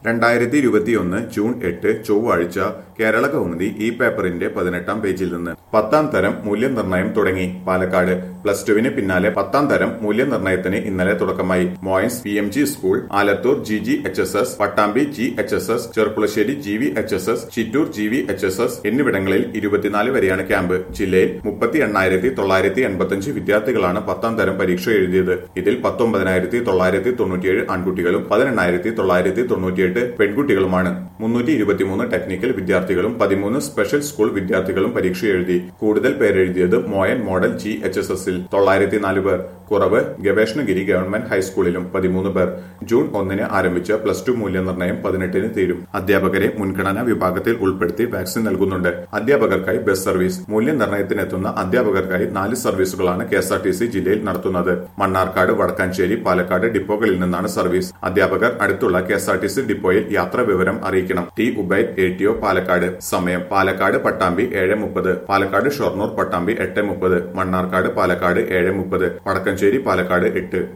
രണ്ടായിരത്തി ഇരുപത്തിയൊന്ന് ജൂൺ എട്ട് ചൊവ്വാഴ്ച കേരള കൗമുദി ഈ പേപ്പറിന്റെ പതിനെട്ടാം പേജിൽ നിന്ന് പത്താം തരം മൂല്യനിർണ്ണയം തുടങ്ങി പാലക്കാട് പ്ലസ് ടുവിന് പിന്നാലെ പത്താം തരം മൂല്യനിർണ്ണയത്തിന് ഇന്നലെ തുടക്കമായി Moyans P M G school Alathur G G H S S Pattambi G H S S Cherpulassery G V H S S Chittur G V H S S എന്നിവിടങ്ങളിൽ ഇരുപത്തിനാല് വരെയാണ് ക്യാമ്പ് ജില്ലയിൽ മുപ്പത്തി എണ്ണായിരത്തി തൊള്ളായിരത്തി എൺപത്തിയഞ്ച് വിദ്യാർത്ഥികളാണ് പത്താം തരം പരീക്ഷ എഴുതിയത് ഇതിൽ പത്തൊമ്പതിനായിരത്തി തൊള്ളായിരത്തി തൊണ്ണൂറ്റിയേഴ് ആൺകുട്ടികളും പതിനെണ്ണായിരത്തി തൊള്ളായിരത്തി തൊണ്ണൂറ്റിയെട്ട് പെൺകുട്ടികളുമാണ് മുന്നൂറ്റി ഇരുപത്തിമൂന്ന് ടെക്നിക്കൽ വിദ്യാർത്ഥികളും പതിമൂന്ന് സ്പെഷ്യൽ സ്കൂൾ വിദ്യാർത്ഥികളും പരീക്ഷ എഴുതി കൂടുതൽ പേരെഴുതിയത് Moyan model G H S എസിൽ തൊള്ളായിരത്തി നാല് പേർ കുറവ് ഗവേഷണഗിരി ഗവൺമെന്റ് ഹൈസ്കൂളിലും പതിമൂന്ന് പേർ ജൂൺ ഒന്നിന് ആരംഭിച്ച പ്ലസ് ടു മൂല്യനിർണ്ണയം പതിനെട്ടിന് തീരും അധ്യാപകരെ മുൻഗണനാ വിഭാഗത്തിൽ ഉൾപ്പെടുത്തി വാക്സിൻ നൽകുന്നുണ്ട് അധ്യാപകർക്കായി ബസ് സർവീസ് മൂല്യനിർണ്ണയത്തിനെത്തുന്ന അധ്യാപകർക്കായി നാല് സർവീസുകളാണ് K S R T C ജില്ലയിൽ നടത്തുന്നത് മണ്ണാർക്കാട് വടക്കാഞ്ചേരി പാലക്കാട് ഡിപ്പോകളിൽ നിന്നാണ് സർവീസ് അധ്യാപകർ അടുത്തുള്ള K S R T C ഡിപ്പോയിൽ യാത്രാ വിവരം അറിയിക്കണം T Ubaid A T O Palakkad സമയം പാലക്കാട് പട്ടാമ്പി ഏഴ് മുപ്പത് പാലക്കാട് ഷൊർണൂർ പട്ടാമ്പി എട്ട് മുപ്പത് മണ്ണാർക്കാട് പാലക്കാട് ഏഴ് മുപ്പത് വടക്കഞ്ചേരി പാലക്കാട് എട്ട്